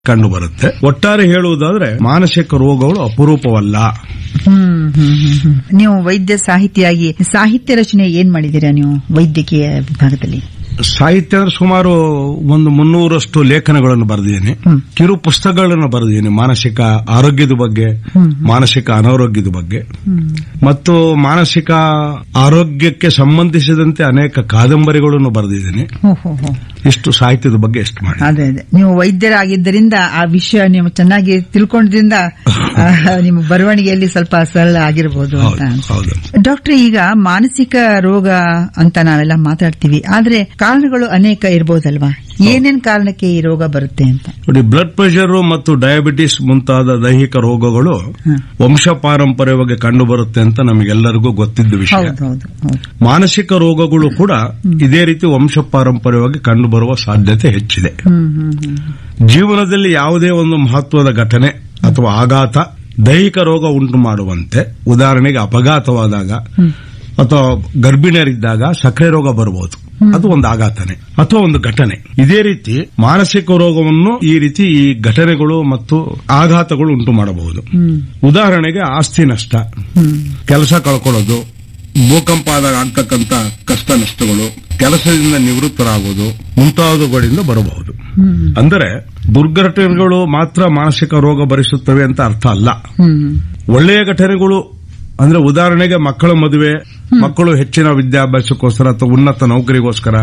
ಕಂಡು ಬರುತ್ತೆ ಒಟ್ಟಾರೆ ಹೇಳುವುದಾದ್ರೆ ಮಾನಸಿಕ ರೋಗಗಳು ಅಪರೂಪವಲ್ಲ ಹ್ಮ್ ಹ್ಮ್ ಹ್ಮ್, ಹ್ಮ್. ನೀವು ವೈದ್ಯ ಸಾಹಿತಿಯಾಗಿ ಸಾಹಿತ್ಯ ರಚನೆ ಏನ್ ಮಾಡಿದ್ದೀರಾ ನೀವು ವೈದ್ಯಕೀಯ ವಿಭಾಗದಲ್ಲಿ ಸಾಹಿತ್ಯ ಅಂದ್ರೆ ಸುಮಾರು ಒಂದು ಮುನ್ನೂರಷ್ಟು ಲೇಖನಗಳನ್ನು ಬರೆದಿದ್ದೇನೆ ಹ್ಮ್. ಕಿರು ಪುಸ್ತಕಗಳನ್ನು ಬರೆದಿದ್ದೇನೆ ಮಾನಸಿಕ ಆರೋಗ್ಯದ ಬಗ್ಗೆ ಮಾನಸಿಕ ಅನಾರೋಗ್ಯದ ಬಗ್ಗೆ ಮತ್ತು ಮಾನಸಿಕ ಆರೋಗ್ಯಕ್ಕೆ ಸಂಬಂಧಿಸಿದಂತೆ ಅನೇಕ ಕಾದಂಬರಿಗಳನ್ನು ಬರೆದಿದ್ದೇನೆ ಹೋ, ಹೋ, ಹೋ. ಇಷ್ಟು ಸಾಹಿತ್ಯದ ಬಗ್ಗೆ ಎಷ್ಟು ಮಾಡಿ ಅದೇ ಅದೇ ನೀವು ವೈದ್ಯರಾಗಿದ್ದರಿಂದ ಆ ವಿಷಯ ನೀವು ಚೆನ್ನಾಗಿ ತಿಳ್ಕೊಂಡಿದ್ರಿಂದ ಆ, ನಿಮ್ಮ ಬರವಣಿಗೆಯಲ್ಲಿ ಸ್ವಲ್ಪ ಸರಳ ಆಗಿರಬಹುದು ಅಂತ ಹೌದು ಹೌದು ಡಾಕ್ಟರ್ ಈಗ ಮಾನಸಿಕ ರೋಗ ಅಂತ ನಾವೆಲ್ಲ ಮಾತಾಡ್ತೀವಿ ಆದ್ರೆ ಕಾರಣಗಳು ಅನೇಕ ಇರಬಹುದಲ್ವಾ ಏನೇನ್ ಕಾರಣಕ್ಕೆ ಈ ರೋಗ ಬರುತ್ತೆ ಅಂತ ನೋಡಿ ಬ್ಲಡ್ ಪ್ರೆಷರ್ ಮತ್ತು ಡಯಾಬಿಟಿಸ್ ಮುಂತಾದ ದೈಹಿಕ ರೋಗಗಳು ಹ್ಮ್. ವಂಶ ಪಾರಂಪರ್ಯವಾಗಿ ಕಂಡು ಬರುತ್ತೆ ಅಂತ ನಮಗೆಲ್ಲರಿಗೂ ಗೊತ್ತಿದ್ದ ವಿಷಯ ಹೌದು ಹೌದು ಹೌದು ಮಾನಸಿಕ ರೋಗಗಳು ಕೂಡ ಇದೇ ರೀತಿ ವಂಶ ಪಾರಂಪರ್ಯವಾಗಿ ಕಂಡುಬರುವ ಸಾಧ್ಯತೆ ಹೆಚ್ಚಿದೆ ಹ್ಮ್ ಹ್ಮ್ ಹ್ಮ್ ಜೀವನದಲ್ಲಿ ಯಾವುದೇ ಒಂದು ಮಹತ್ವದ ಘಟನೆ ಅಥವಾ ಆಘಾತ ದೈಹಿಕ ರೋಗ ಉಂಟು ಮಾಡುವಂತೆ ಉದಾಹರಣೆಗೆ ಅಪಘಾತವಾದಾಗ ಅಥವಾ ಗರ್ಭಿಣಿಯರಿದ್ದಾಗ ಸಕ್ಕರೆ ರೋಗ ಬರಬಹುದು ಅದು ಒಂದು ಆಘಾತನೆ ಅಥವಾ ಒಂದು ಘಟನೆ ಇದೇ ರೀತಿ ಮಾನಸಿಕ ರೋಗವನ್ನು ಈ ರೀತಿ ಈ ಘಟನೆಗಳು ಮತ್ತು ಆಘಾತಗಳು ಉಂಟು ಮಾಡಬಹುದು ಹ್ಮ್ ಉದಾಹರಣೆಗೆ ಆಸ್ತಿ ನಷ್ಟ ಹ್ಮ್ ಕೆಲಸ ಕಳ್ಕೊಳ್ಳೋದು ಭೂಕಂಪ ಆದಾಗ ಆಗ್ತಕ್ಕಂತ ಕಷ್ಟ ನಷ್ಟಗಳು ಕೆಲಸದಿಂದ ನಿವೃತ್ತರಾಗುವುದು ಮುಂತಾದವುಗಳಿಂದ ಬರಬಹುದು ಹ್ಮ್ ಅಂದರೆ ದುರ್ಘಟನೆಗಳು ಮಾತ್ರ ಮಾನಸಿಕ ರೋಗ ಭರಿಸುತ್ತವೆ ಅಂತ ಅರ್ಥ ಅಲ್ಲ ಹ್ಮ್ ಒಳ್ಳೆಯ ಘಟನೆಗಳು ಅಂದ್ರೆ ಉದಾಹರಣೆಗೆ ಮಕ್ಕಳ ಮದುವೆ ಮಕ್ಕಳು ಹೆಚ್ಚಿನ ವಿದ್ಯಾಭ್ಯಾಸಕ್ಕೋಸ್ಕರ ಅಥವಾ ಉನ್ನತ ನೌಕರಿಗೋಸ್ಕರ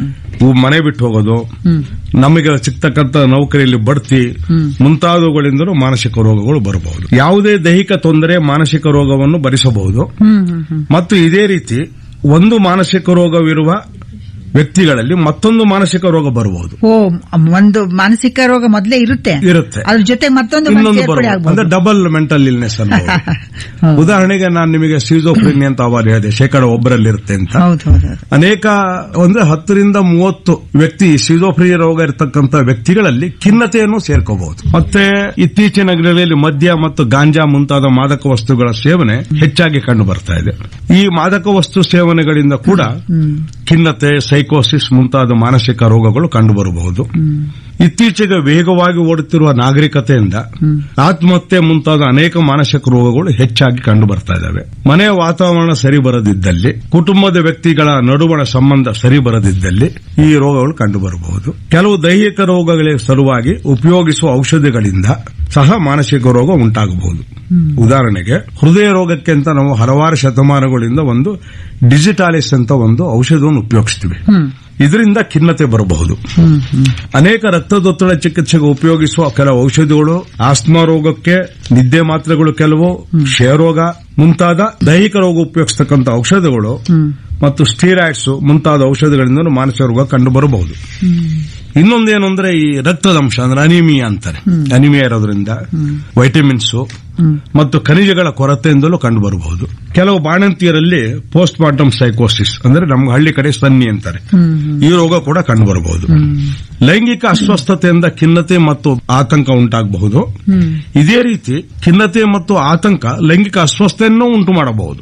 ಉ- ಮನೆ ಬಿಟ್ಟು ಹೋಗೋದು ಹ್ಮ್ ನಮಗೆ ಸಿಗ್ತಕ್ಕಂತ ನೌಕರಿಯಲ್ಲಿ ಬಡ್ತಿ ಮುಂತಾದವುಗಳಿಂದಲೂ ಮಾನಸಿಕ ರೋಗಗಳು ಬರಬಹುದು ಯಾವುದೇ ದೈಹಿಕ ತೊಂದರೆ ಮಾನಸಿಕ ರೋಗವನ್ನು ಭರಿಸಬಹುದು ಹ್ಮ್ ಹ್ಮ್ ಹ್ಮ್ ಮತ್ತು ಇದೇ ರೀತಿ ಒಂದು ಮಾನಸಿಕ ರೋಗವಿರುವ ವ್ಯಕ್ತಿಗಳಲ್ಲಿ ಮತ್ತೊಂದು ಮಾನಸಿಕ ರೋಗ ಬರಬಹುದು ಓ ಒಂದು ಮಾನಸಿಕ ರೋಗ ಮೊದಲೇ ಇರುತ್ತೆ ಇರುತ್ತೆ ಅದ್ರ ಜೊತೆ ಮತ್ತೊಂದು ಇನ್ನೊಂದು ಸೇರ್ಪಡೆ ಬರಬಹುದು ಆಗ್ಬೋದು ಅಂದ್ರೆ ಡಬಲ್ ಮೆಂಟಲ್ ಇಲ್ನೆಸ್ ಅನ್ನಬಹುದು ಹೌದು. ಉದಾಹರಣೆಗೆ ನಾನು ನಿಮಗೆ ಸೀಸೋಫ್ರಿನಿ ಅಂತ ಅವಾಗ ಹೇಳಿದೆ ಶೇಕಡ ಒಬ್ಬರಲ್ಲಿರುತ್ತೆ ಅಂತ ಹೌದು ಹೌದು ಹೌದು. ಅನೇಕ ಅಂದ್ರೆ ಹತ್ತರಿಂದ ಮೂವತ್ತು ವ್ಯಕ್ತಿ ಸಿಜೋಫ್ರಿ ರೋಗ ಇರತಕ್ಕಂತ ವ್ಯಕ್ತಿಗಳಲ್ಲಿ ಖಿನ್ನತೆಯನ್ನು ಸೇರ್ಕೋಬಹುದು ಮತ್ತೆ ಇತ್ತೀಚಿನ ದಿನಗಳಲ್ಲಿ ಮದ್ಯ ಮತ್ತು ಗಾಂಜಾ ಮುಂತಾದ ಮಾದಕ ವಸ್ತುಗಳ ಸೇವನೆ ಹೆಚ್ಚಾಗಿ ಕಂಡು ಬರ್ತಾ ಇದೆ ಈ ಮಾದಕ ವಸ್ತು ಸೇವನೆಗಳಿಂದ ಕೂಡ ಖಿನ್ನತೆ ಸೈಕೋಸಿಸ್ ಮುಂತಾದ ಮಾನಸಿಕ ರೋಗಗಳು ಕಂಡುಬರಬಹುದು ಇತ್ತೀಚೆಗೆ ವೇಗವಾಗಿ ಓಡುತ್ತಿರುವ ನಾಗರಿಕತೆಯಿಂದ ಆತ್ಮಹತ್ಯೆ ಮುಂತಾದ ಅನೇಕ ಮಾನಸಿಕ ರೋಗಗಳು ಹೆಚ್ಚಾಗಿ ಕಂಡು ಬರ್ತಾ ಇದ್ದಾವೆ ಮನೆಯ ವಾತಾವರಣ ಸರಿ ಬರದಿದ್ದಲ್ಲಿ ಕುಟುಂಬದ ವ್ಯಕ್ತಿಗಳ ನಡುವಣ ಸಂಬಂಧ ಸರಿ ಬರದಿದ್ದಲ್ಲಿ ಈ ರೋಗಗಳು ಕಂಡು ಬರಬಹುದು ಕೆಲವು ದೈಹಿಕ ರೋಗಗಳಿಗೆ ಸಲುವಾಗಿ ಉಪಯೋಗಿಸುವ ಔಷಧಿಗಳಿಂದ ಸಹ ಮಾನಸಿಕ ರೋಗ ಉಂಟಾಗಬಹುದು ಉದಾಹರಣೆಗೆ ಹೃದಯ ರೋಗಕ್ಕೆ ಅಂತ ನಾವು ಹಲವಾರು ಶತಮಾನಗಳಿಂದ ಒಂದು ಡಿಜಿಟಾಲಿಸ್ ಅಂತ ಒಂದು ಔಷಧವನ್ನು ಉಪಯೋಗಿಸ್ತೀವಿ ಹ್ಮ್ ಇದರಿಂದ ಖಿನ್ನತೆ ಬರಬಹುದು ಹ್ಮ್ ಹ್ಮ್ ಅನೇಕ ರಕ್ತದೊತ್ತಡ ಚಿಕಿತ್ಸೆಗೆ ಉಪಯೋಗಿಸುವ ಕೆಲವು ಔಷಧಿಗಳು ಆಸ್ಮಾ ರೋಗಕ್ಕೆ ನಿದ್ದೆ ಮಾತ್ರೆಗಳು ಕೆಲವು ಕ್ಷಯರೋಗ ಮುಂತಾದ ದೈಹಿಕ ರೋಗ ಉಪಯೋಗಿಸತಕ್ಕಂಥ ಔಷಧಗಳು ಮತ್ತು ಸ್ಟೀರಾಯ್ಡ್ಸ್ ಮುಂತಾದ ಔಷಧಿಗಳಿಂದ ಮಾನಸಿಕ ರೋಗ ಕಂಡು ಬರಬಹುದು ಇನ್ನೊಂದೇನು ಅಂದ್ರೆ ಈ ರಕ್ತದ ಅಂಶ ಅಂದ್ರೆ ಅನಿಮಿಯಾ ಅಂತಾರೆ ಅನಿಮಿಯಾ ಇರೋದ್ರಿಂದ ವೈಟಮಿನ್ಸ್ ಮತ್ತು ಖನಿಜಗಳ ಕೊರತೆಯಿಂದಲೂ ಕಂಡು ಬರಬಹುದು ಕೆಲವು ಬಾಣಂತಿಯರಲ್ಲಿ ಪೋಸ್ಟ್ ಮಾರ್ಟಮ್ ಸೈಕೋಸಿಸ್ ಅಂದ್ರೆ ನಮ್ಮ ಹಳ್ಳಿ ಕಡೆ ಸನ್ನಿ ಅಂತಾರೆ ಈ ರೋಗ ಕೂಡ ಕಂಡು ಬರಬಹುದು ಲೈಂಗಿಕ ಅಸ್ವಸ್ಥತೆಯಿಂದ ಖಿನ್ನತೆ ಮತ್ತು ಆತಂಕ ಉಂಟಾಗಬಹುದು ಇದೇ ರೀತಿ ಖಿನ್ನತೆ ಮತ್ತು ಆತಂಕ ಲೈಂಗಿಕ ಅಸ್ವಸ್ಥತೆಯನ್ನು ಉಂಟು ಮಾಡಬಹುದು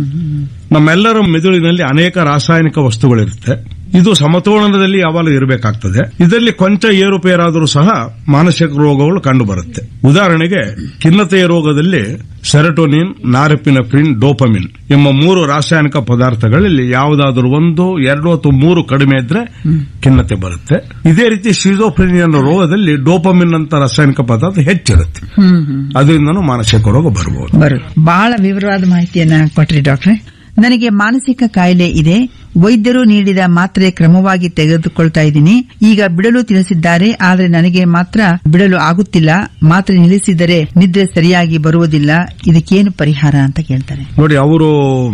ನಮ್ಮೆಲ್ಲರ ಮೆದುಳಿನಲ್ಲಿ ಅನೇಕ ರಾಸಾಯನಿಕ ವಸ್ತುಗಳಿರುತ್ತೆ ಇದು ಸಮತೋಲನದಲ್ಲಿ ಯಾವಾಗಲೂ ಇರಬೇಕಾಗ್ತದೆ ಇದರಲ್ಲಿ ಕೊಂಚ ಏರುಪೇರಾದರೂ ಸಹ ಮಾನಸಿಕ ರೋಗಗಳು ಕಂಡುಬರುತ್ತೆ ಉದಾಹರಣೆಗೆ ಖಿನ್ನತೆಯ ರೋಗದಲ್ಲಿ ಸೆರಟೋನಿನ್ ನಾರೆಪಿನಫ್ರಿನ್ ಡೋಪಮಿನ್ ಎಂಬ ಮೂರು ರಾಸಾಯನಿಕ ಪದಾರ್ಥಗಳಲ್ಲಿ ಯಾವುದಾದರೂ ಒಂದು ಎರಡು ಅಥವಾ ಮೂರು ಕಡಿಮೆ ಇದ್ರೆ ಖಿನ್ನತೆ ಬರುತ್ತೆ ಇದೇ ರೀತಿ ಶಿಜೋಫ್ರಿನಿ ಅನ್ನೋ ರೋಗದಲ್ಲಿ ಡೋಪಮಿನ್ ಅಂತ ರಾಸಾಯನಿಕ ಪದಾರ್ಥ ಹೆಚ್ಚಿರುತ್ತೆ ಹ್ಮ್ ಹ್ಮ್ ಅದರಿಂದನೂ ಮಾನಸಿಕ ರೋಗ ಬರಬಹುದು ಬರು ಬಹಳ ವಿವರವಾದ ಮಾಹಿತಿಯನ್ನ ಕೊಟ್ರಿ ಡಾಕ್ಟ್ರೆ ನನಗೆ ಮಾನಸಿಕ ಕಾಯಿಲೆ ಇದೆ ವೈದ್ಯರು ನೀಡಿದ ಮಾತ್ರೆ ಕ್ರಮವಾಗಿ ತೆಗೆದುಕೊಳ್ತಾ ಇದ್ದೀನಿ ಈಗ ಬಿಡಲು ತಿಳಿಸಿದ್ದಾರೆ ಆದರೆ ನನಗೆ ಮಾತ್ರ ಬಿಡಲು ಆಗುತ್ತಿಲ್ಲ ಮಾತ್ರೆ ನಿಲ್ಲಿಸಿದರೆ ನಿದ್ರೆ ಸರಿಯಾಗಿ ಬರುವುದಿಲ್ಲ ಇದಕ್ಕೇನು ಪರಿಹಾರ ಅಂತ ಕೇಳ್ತಾರೆ ನೋಡಿ ಅವರು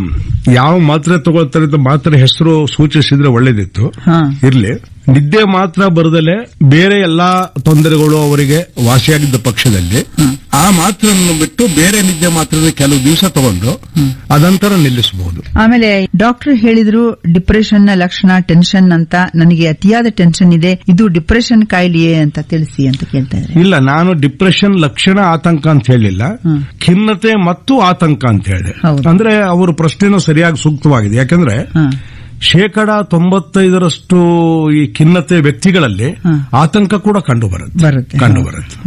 ಯಾವ ಮಾತ್ರೆ ತಗೊಳ್ತಾರೆ ಅಂತ ಮಾತ್ರೆ ಹೆಸರು ಸೂಚಿಸಿದ್ರೆ ಒಳ್ಳೇದಿತ್ತು ಹಾ ಇರ್ಲಿ ನಿದ್ದೆ ಮಾತ್ರ ಬರದಲೆ ಬೇರೆ ಎಲ್ಲಾ ತೊಂದರೆಗಳು ಅವರಿಗೆ ವಾಸಿಯಾಗಿದ್ದ ಪಕ್ಷದಲ್ಲಿ ಆ ಮಾತ್ರೆಯನ್ನು ಬಿಟ್ಟು ಬೇರೆ ನಿದ್ದೆ ಮಾತ್ರೆ ಕೆಲವು ದಿವಸ ತಗೊಂಡು ಅದಂತರ ನಿಲ್ಲಿಸಬಹುದು ಆಮೇಲೆ ಡಾಕ್ಟರ್ ಹೇಳಿದ್ರು ಡಿಪ್ರೆಷನ್ ನ ಲಕ್ಷಣ ಟೆನ್ಷನ್ ಅಂತ ನನಗೆ ಅತಿಯಾದ ಟೆನ್ಷನ್ ಇದೆ ಇದು ಡಿಪ್ರೆಷನ್ ಕಾಯಿಲೆಯೇ ಅಂತ ತಿಳಿಸಿ ಅಂತ ಕೇಳ್ತಾ ಇದ್ದಾರೆ ಇಲ್ಲ ನಾನು ಡಿಪ್ರೆಷನ್ ಲಕ್ಷಣ ಆತಂಕ ಅಂತ ಹೇಳಿಲ್ಲ ಹ್ಮ್. ಖಿನ್ನತೆ ಮತ್ತು ಆತಂಕ ಅಂತ ಹೇಳಿದೆ ಹೌದು. ಅಂದ್ರೆ ಅವರು ಪ್ರಶ್ನೆನೂ ಸರಿಯಾಗಿ ಸೂಕ್ತವಾಗಿದೆ ಯಾಕಂದ್ರೆ ಹಾ ಶೇಕಡ ತೊಂಬತ್ತೈದರಷ್ಟು ಈ ಖಿನ್ನತೆ ವ್ಯಕ್ತಿಗಳಲ್ಲಿ ಹ. ಆತಂಕ ಕೂಡ ಕಂಡು ಬರುತ್ತೆ ಬರುತ್ತೆ ಕಂಡು ಬರುತ್ತೆ